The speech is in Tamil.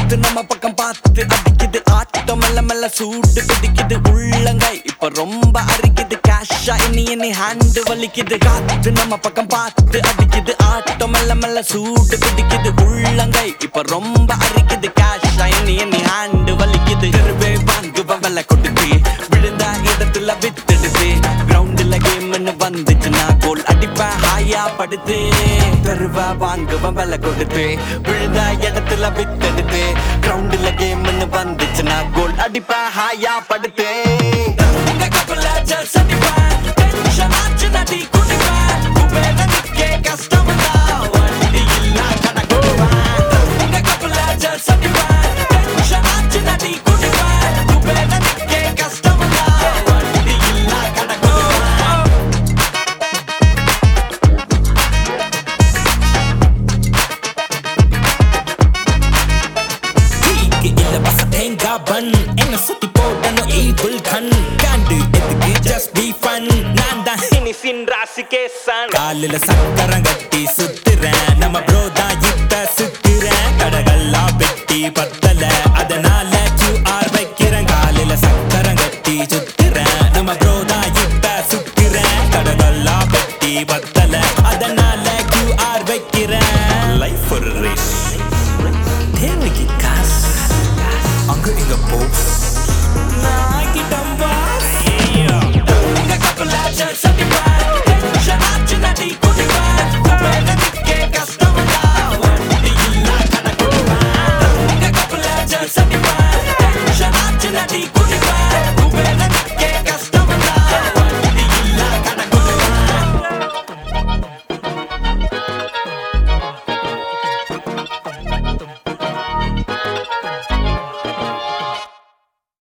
காத்து நம்ம பக்கம் பார்த்து அடிக்குது ஆட்டம் மெல்ல மெல்ல சூடு பிடிக்குது உள்ளங்கை இப்ப ரொம்ப அரிக்குது கேஷா இனி இனி ஹேண்டு வலிக்குது காத்து நம்ம பக்கம் பார்த்து அடிக்குது ஆட்டம் மெல்ல மெல்ல சூடு பிடிக்குது உள்ளங்கை இப்ப ரொம்ப அரிக்குது கேஷா இனி இனி ஹேண்டு வலிக்குது தெருவே வாங்குவ வெள்ள கொடுத்து விழுந்த இடத்துல வித்துடுது கிரவுண்டுல கேம்னு வந்துச்சுன்னா கோல் அடிப்பேன் ஹாயா படுத்து தெருவா வாங்குவன் வெள்ள கொடுத்து விழுந்த இடத்துல வித்துடுது கிரவுண்டுல கேம்னு வந்துச்சுன்னா கோல் அடிப்பேன் ஹாயா படுத்து உங்க கப்பல்ல ஜல்ஸ் அடிப்பேன் டென்ஷன் ஆச்சு நடி குடிப்பேன் குபேர நிக்கே கஷ்டம் வண்டி இல்ல கணக்குடுவேன் உங்க கப்பல்ல ஜல்ஸ் அடிப்பேன் டென்ஷன் ஆச்சு நடி குடிப்பேன் குபேர நிக்கே கஷ்டம் வண்டி இல்ல கணக்குடுவேன் டீக்கு இலவச தேங்காய் பன் என்ன சுத்தி போடணும் ஈபிள் கண் காண்டு எதுக்கு ஜஸ்ட் பி ஃபன் நான் தான் இனிசின் ராசிகே சன் காலில சக்கரம் கட்டி சுத்துறேன் நம்ம ப்ரோ தான் இப்ப சுத்துறேன் கடகல்லாம் வெட்டி பத்தல அதனால கியூஆர் வைக்கிறேன் காலில சக்கரம் கட்டி சுத்துறேன் நம்ம ப்ரோ தான் இப்ப சுத்துறேன் கடகல்லாம் வெட்டி பத்தல அதனால கியூஆர் வைக்கிறேன் லைஃப் ஒரு ரேஸ் தேவைக்கு காசு அங்க இங்க போஸ் நான் கிட்டம் பாஸ் உங்க கப்பல்ல ஜல்ஸ் அடிப்பேன்